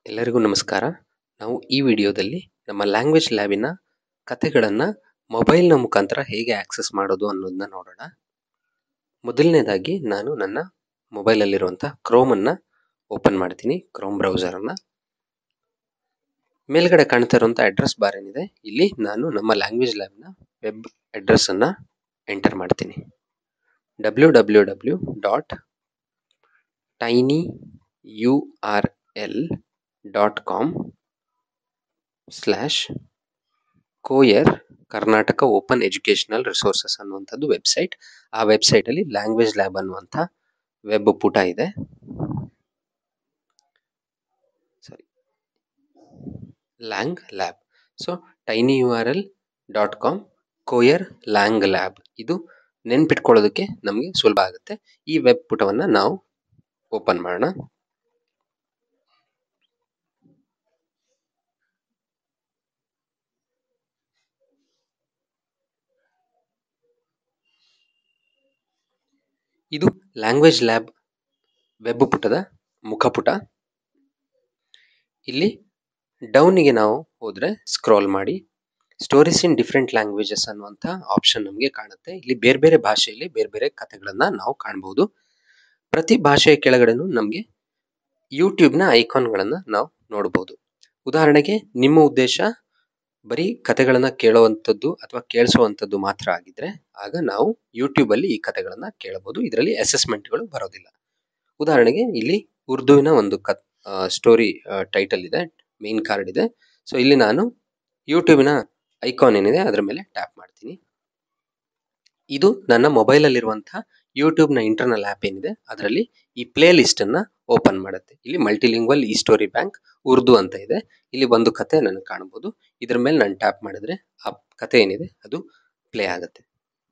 ಎಲ್ಲರಿಗೂ ನಮಸ್ಕಾರ ನಾವು ಈ ವಿಡಿಯೋದಲ್ಲಿ ನಮ್ಮ ಲ್ಯಾಂಗ್ವೇಜ್ ಲ್ಯಾಬಿನ ಕಥೆಗಳನ್ನು ಮೊಬೈಲ್ನ ಮುಖಾಂತರ ಹೇಗೆ ಆಕ್ಸೆಸ್ ಮಾಡೋದು ಅನ್ನೋದನ್ನ ನೋಡೋಣ ಮೊದಲನೇದಾಗಿ ನಾನು ನನ್ನ ಮೊಬೈಲಲ್ಲಿರುವಂಥ ಕ್ರೋಮನ್ನು ಓಪನ್ ಮಾಡ್ತೀನಿ ಕ್ರೋಮ್ ಬ್ರೌಸರನ್ನು ಮೇಲ್ಗಡೆ ಕಾಣ್ತಾ ಇರುವಂಥ ಅಡ್ರೆಸ್ ಬಾರ್ ಏನಿದೆ ಇಲ್ಲಿ ನಾನು ನಮ್ಮ ಲ್ಯಾಂಗ್ವೇಜ್ ಲ್ಯಾಬ್ನ ವೆಬ್ ಅಡ್ರೆಸ್ಸನ್ನು ಎಂಟರ್ ಮಾಡ್ತೀನಿ W W W dot tiny U R L dot com slash KOER Karnataka open educational resources ಅನ್ನುವಂಥದ್ದು ವೆಬ್ಸೈಟ್ ಆ ವೆಬ್ಸೈಟಲ್ಲಿ ಲ್ಯಾಂಗ್ವೇಜ್ ಲ್ಯಾಬ್ ಅನ್ನುವಂಥ ವೆಬ್ ಪುಟ ಇದೆ sorry lang lab so tiny U R L dot com KOER lang lab ಇದು ನೆನ್ಪಿಟ್ಕೊಳ್ಳೋದಕ್ಕೆ ನಮಗೆ ಸುಲಭ ಆಗುತ್ತೆ ಈ ವೆಬ್ ಪುಟವನ್ನು ನಾವು ಓಪನ್ ಮಾಡೋಣ ಇದು ಲ್ಯಾಂಗ್ವೇಜ್ ಲ್ಯಾಬ್ ವೆಬ್ ಪುಟದ ಮುಖಪುಟ ಇಲ್ಲಿ ಡೌನಿಗೆ ನಾವು ಹೋದರೆ ಸ್ಕ್ರಾಲ್ ಮಾಡಿ ಸ್ಟೋರೀಸ್ ಇನ್ ಡಿಫ್ರೆಂಟ್ ಲ್ಯಾಂಗ್ವೇಜಸ್ ಅನ್ನುವಂಥ ಆಪ್ಷನ್ ನಮಗೆ ಕಾಣುತ್ತೆ ಇಲ್ಲಿ ಬೇರೆ ಬೇರೆ ಭಾಷೆಯಲ್ಲಿ ಬೇರೆ ಬೇರೆ ಕಥೆಗಳನ್ನು ನಾವು ಕಾಣ್ಬೋದು ಪ್ರತಿ ಭಾಷೆಯ ಕೆಳಗಡೆನೂ ನಮಗೆ ಯೂಟ್ಯೂಬ್ನ ಐಕಾನ್ಗಳನ್ನು ನಾವು ನೋಡ್ಬೋದು ಉದಾಹರಣೆಗೆ ನಿಮ್ಮ ಉದ್ದೇಶ ಬರೀ ಕಥೆಗಳನ್ನು ಕೇಳುವಂಥದ್ದು ಅಥವಾ ಕೇಳಿಸುವಂಥದ್ದು ಮಾತ್ರ ಆಗಿದ್ರೆ ಆಗ ನಾವು ಯೂಟ್ಯೂಬಲ್ಲಿ ಈ ಕಥೆಗಳನ್ನು ಕೇಳಬಹುದು ಇದರಲ್ಲಿ ಅಸೆಸ್ಮೆಂಟ್ಗಳು ಬರೋದಿಲ್ಲ ಉದಾಹರಣೆಗೆ ಇಲ್ಲಿ ಉರ್ದುವಿನ ಒಂದು ಕ ಸ್ಟೋರಿ ಟೈಟಲ್ ಇದೆ ಮೇನ್ ಕಾರ್ಡ್ ಇದೆ ಸೊ ಇಲ್ಲಿ ನಾನು ಯೂಟ್ಯೂಬಿನ ಐಕಾನ್ ಏನಿದೆ ಅದರ ಮೇಲೆ ಟ್ಯಾಪ್ ಮಾಡ್ತೀನಿ ಇದು ನನ್ನ ಮೊಬೈಲಲ್ಲಿರುವಂಥ ಯೂಟ್ಯೂಬ್ನ ಇಂಟರ್ನಲ್ ಆ್ಯಪ್ ಏನಿದೆ ಅದರಲ್ಲಿ ಈ ಪ್ಲೇ ಲಿಸ್ಟನ್ನು ಓಪನ್ ಮಾಡುತ್ತೆ ಇಲ್ಲಿ ಮಲ್ಟಿಲಿಂಗ್ವಲ್ ಈ ಸ್ಟೋರಿ ಬ್ಯಾಂಕ್ ಉರ್ದು ಅಂತ ಇದೆ ಇಲ್ಲಿ ಒಂದು ಕತೆ ನನಗೆ ಕಾಣ್ಬೋದು ಇದ್ರ ಮೇಲೆ ನಾನು ಟ್ಯಾಪ್ ಮಾಡಿದ್ರೆ ಆ ಕತೆ ಏನಿದೆ ಅದು ಪ್ಲೇ ಆಗುತ್ತೆ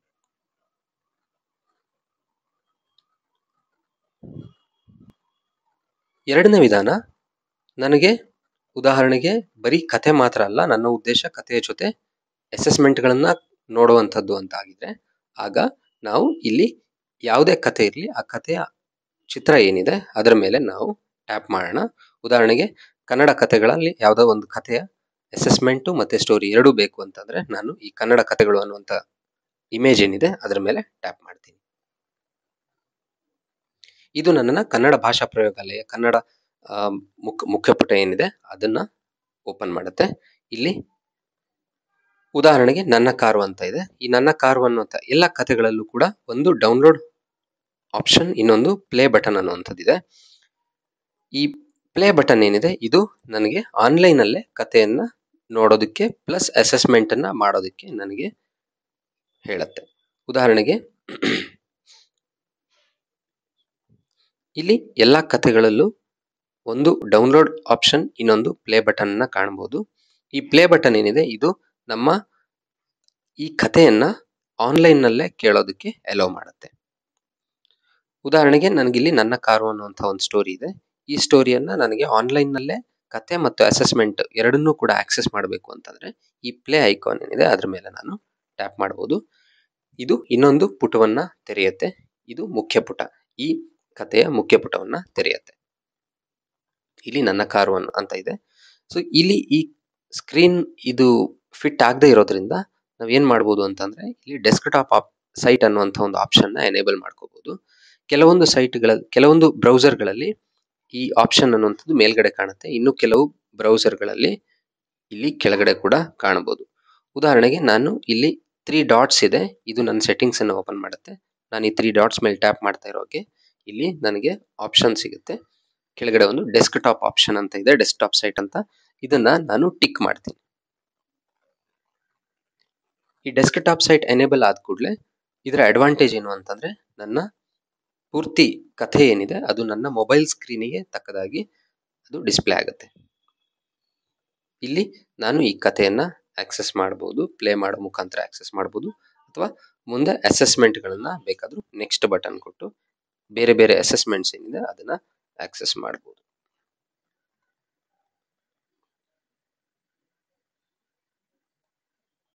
ಎರಡನೇ ವಿಧಾನ ನನಗೆ ಉದಾಹರಣೆಗೆ ಬರೀ ಕತೆ ಮಾತ್ರ ಅಲ್ಲ ನನ್ನ ಉದ್ದೇಶ ಕಥೆಯ ಜೊತೆ ಅಸೆಸ್ಮೆಂಟ್ಗಳನ್ನು ನೋಡುವಂಥದ್ದು ಅಂತ ಆಗಿದ್ರೆ ಆಗ ನಾವು ಇಲ್ಲಿ ಯಾವುದೇ ಕತೆ ಇರಲಿ ಆ ಕಥೆಯ ಚಿತ್ರ ಏನಿದೆ ಅದರ ಮೇಲೆ ನಾವು ಟ್ಯಾಪ್ ಮಾಡೋಣ ಉದಾಹರಣೆಗೆ ಕನ್ನಡ ಕಥೆಗಳಲ್ಲಿ ಯಾವುದೋ ಒಂದು ಕಥೆಯ ಅಸೆಸ್ಮೆಂಟು ಮತ್ತು ಸ್ಟೋರಿ ಎರಡೂ ಬೇಕು ಅಂತಂದರೆ ನಾನು ಈ ಕನ್ನಡ ಕಥೆಗಳು ಅನ್ನುವಂಥ ಇಮೇಜ್ ಏನಿದೆ ಅದರ ಮೇಲೆ ಟ್ಯಾಪ್ ಮಾಡ್ತೀನಿ ಇದು ನನ್ನನ್ನು ಕನ್ನಡ ಭಾಷಾ ಪ್ರಯೋಗಾಲಯ ಕನ್ನಡ ಮುಖ ಮುಖ್ಯಪುಟ ಏನಿದೆ ಅದನ್ನು ಓಪನ್ ಮಾಡುತ್ತೆ ಇಲ್ಲಿ ಉದಾಹರಣೆಗೆ ನನ್ನ ಕಾರು ಅಂತ ಇದೆ ಈ ನನ್ನ ಕಾರು ಅನ್ನುವಂಥ ಎಲ್ಲ ಕಥೆಗಳಲ್ಲೂ ಕೂಡ ಒಂದು ಡೌನ್ಲೋಡ್ ಆಪ್ಷನ್ ಇನ್ನೊಂದು ಪ್ಲೇ ಬಟನ್ ಅನ್ನುವಂಥದ್ದಿದೆ ಈ ಪ್ಲೇ ಬಟನ್ ಏನಿದೆ ಇದು ನನಗೆ ಆನ್ಲೈನಲ್ಲೇ ಕಥೆಯನ್ನು ನೋಡೋದಕ್ಕೆ ಪ್ಲಸ್ ಅಸೆಸ್ಮೆಂಟನ್ನು ಮಾಡೋದಕ್ಕೆ ನನಗೆ ಹೇಳುತ್ತೆ ಉದಾಹರಣೆಗೆ ಇಲ್ಲಿ ಎಲ್ಲ ಕಥೆಗಳಲ್ಲೂ ಒಂದು ಡೌನ್ಲೋಡ್ ಆಪ್ಷನ್ ಇನ್ನೊಂದು ಪ್ಲೇ ಬಟನ್ನ ಕಾಣ್ಬೋದು ಈ ಪ್ಲೇ ಬಟನ್ ಏನಿದೆ ಇದು ನಮ್ಮ ಈ ಕಥೆಯನ್ನು ಆನ್ಲೈನ್ನಲ್ಲೇ ಕೇಳೋದಕ್ಕೆ ಅಲೋ ಮಾಡುತ್ತೆ ಉದಾಹರಣೆಗೆ ನನಗಿಲ್ಲಿ ನನ್ನ ಕಾರು ಅನ್ನುವಂಥ ಒಂದು ಸ್ಟೋರಿ ಇದೆ ಈ ಸ್ಟೋರಿಯನ್ನು ನನಗೆ ಆನ್ಲೈನ್ನಲ್ಲೇ ಕತೆ ಮತ್ತು ಅಸೆಸ್ಮೆಂಟ್ ಎರಡನ್ನೂ ಕೂಡ ಆಕ್ಸೆಸ್ ಮಾಡಬೇಕು ಅಂತಂದರೆ ಈ ಪ್ಲೇ ಐಕಾನ್ ಏನಿದೆ ಅದ್ರ ಮೇಲೆ ನಾನು ಟ್ಯಾಪ್ ಮಾಡ್ಬೋದು ಇದು ಇನ್ನೊಂದು ಪುಟವನ್ನು ತೆರೆಯುತ್ತೆ ಇದು ಮುಖ್ಯ ಪುಟ ಈ ಕಥೆಯ ಮುಖ್ಯ ಪುಟವನ್ನು ತೆರೆಯುತ್ತೆ ಇಲ್ಲಿ ನನ್ನ ಕಾರು ಅಂತ ಇದೆ ಸೊ ಇಲ್ಲಿ ಈ ಸ್ಕ್ರೀನ್ ಇದು ಫಿಟ್ ಆಗದೆ ಇರೋದ್ರಿಂದ ನಾವು ಏನು ಮಾಡ್ಬೋದು ಅಂತಂದರೆ ಇಲ್ಲಿ ಡೆಸ್ಕ್ಟಾಪ್ ಆಪ್ ಸೈಟ್ ಅನ್ನುವಂಥ ಒಂದು ಆಪ್ಷನ್ನ ಎನೇಬಲ್ ಮಾಡ್ಕೋಬೋದು ಕೆಲವೊಂದು ಸೈಟ್ಗಳಲ್ಲಿ ಕೆಲವೊಂದು ಬ್ರೌಸರ್ಗಳಲ್ಲಿ ಈ ಆಪ್ಷನ್ ಅನ್ನುವಂಥದ್ದು ಮೇಲ್ಗಡೆ ಕಾಣುತ್ತೆ ಇನ್ನು ಕೆಲವು ಬ್ರೌಸರ್ಗಳಲ್ಲಿ ಇಲ್ಲಿ ಕೆಳಗಡೆ ಕೂಡ ಕಾಣಬಹುದು ಉದಾಹರಣೆಗೆ ನಾನು ಇಲ್ಲಿ ತ್ರೀ ಡಾಟ್ಸ್ ಇದೆ ಇದು ನನ್ನ ಸೆಟ್ಟಿಂಗ್ಸನ್ನು ಓಪನ್ ಮಾಡುತ್ತೆ ನಾನು ಈ ತ್ರೀ ಡಾಟ್ಸ್ ಮೇಲೆ ಟ್ಯಾಪ್ ಮಾಡ್ತಾ ಇರೋಗೆ ಇಲ್ಲಿ ನನಗೆ ಆಪ್ಷನ್ ಸಿಗುತ್ತೆ ಕೆಳಗಡೆ ಒಂದು ಡೆಸ್ಕ್ಟಾಪ್ ಆಪ್ಷನ್ ಅಂತ ಇದೆ ಡೆಸ್ಕ್ಟಾಪ್ ಸೈಟ್ ಅಂತ ಇದನ್ನ ನಾನು ಟಿಕ್ ಮಾಡ್ತೀನಿ ಈ ಡೆಸ್ಕ್ಟಾಪ್ ಸೈಟ್ ಎನೇಬಲ್ ಆದ ಕೂಡಲೇ ಇದರ ಅಡ್ವಾಂಟೇಜ್ ಏನು ಅಂತಂದ್ರೆ ನನ್ನ ಪೂರ್ತಿ ಕಥೆ ಏನಿದೆ ಅದು ನನ್ನ ಮೊಬೈಲ್ ಸ್ಕ್ರೀನಿಗೆ ತಕ್ಕದಾಗಿ ಅದು ಡಿಸ್ಪ್ಲೇ ಆಗುತ್ತೆ ಇಲ್ಲಿ ನಾನು ಈ ಕಥೆಯನ್ನು ಆಕ್ಸೆಸ್ ಮಾಡ್ಬೋದು ಪ್ಲೇ ಮಾಡೋ ಮುಖಾಂತರ ಆಕ್ಸೆಸ್ ಮಾಡ್ಬೋದು ಅಥವಾ ಮುಂದೆ ಅಸೆಸ್ಮೆಂಟ್ಗಳನ್ನು ಬೇಕಾದರೂ ನೆಕ್ಸ್ಟ್ ಬಟನ್ ಕೊಟ್ಟು ಬೇರೆ ಬೇರೆ ಅಸೆಸ್ಮೆಂಟ್ಸ್ ಏನಿದೆ ಅದನ್ನು ಆಕ್ಸೆಸ್ ಮಾಡ್ಬೋದು